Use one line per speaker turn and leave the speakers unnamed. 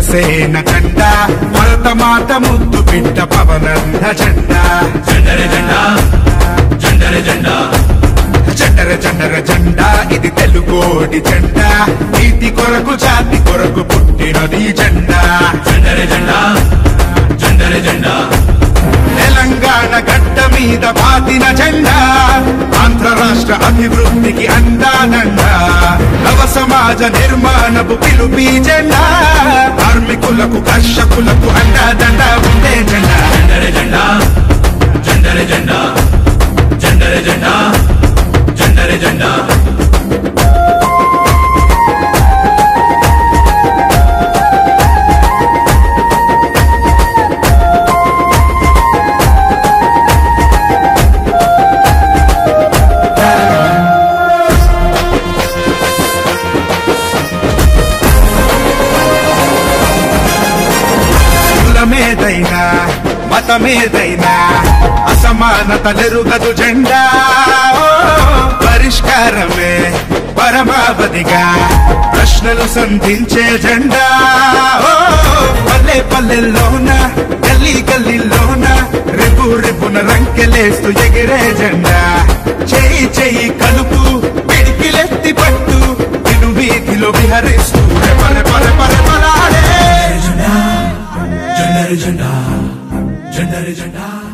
జనసేన జెండా భరతమాత ముద్దు బిడ్డ పవనంద జెండా
జెండర జెండా జెండర జెండా
జెండర జెండర జెండా ఇది తెలుగోడి జెండా నీతి కొరకు జాతి కొరకు పుట్టినది ఈ జెండా
జెండర జెండా జెండర జెండా
తెలంగాణ గడ్డ మీద బాతిన జెండా ఆంధ్ర రాష్ట్ర అభివృద్ధికి అందానండ నవ సమాజ నిర్మాణపు పిలుపి జెండా కార్మికులకు కర్షకులకు అండాదండ ఉండే జెండా
జెండర జెండా జెండర జెండా జెండర జెండా జెండర జెండా
కులమేదైనా మతమేదైనా అసమానతలెరుగదు జెండా ఓ, పరిష్కారమే పరమావధిగా ప్రశ్నలు సంధించే జెండా ఓ, పల్లె పల్లెల్లోన గల్లీ గల్లీలోన రేపు రేపున రంకెలేస్తూ ఎగిరే జెండా చేయి చేయి కలుపు పిడికిలెత్తి పట్టు తిను వీధిలో విహరిస్తూ రెపల పర పర పరాడే
జెండర జెండా జెండర జెండా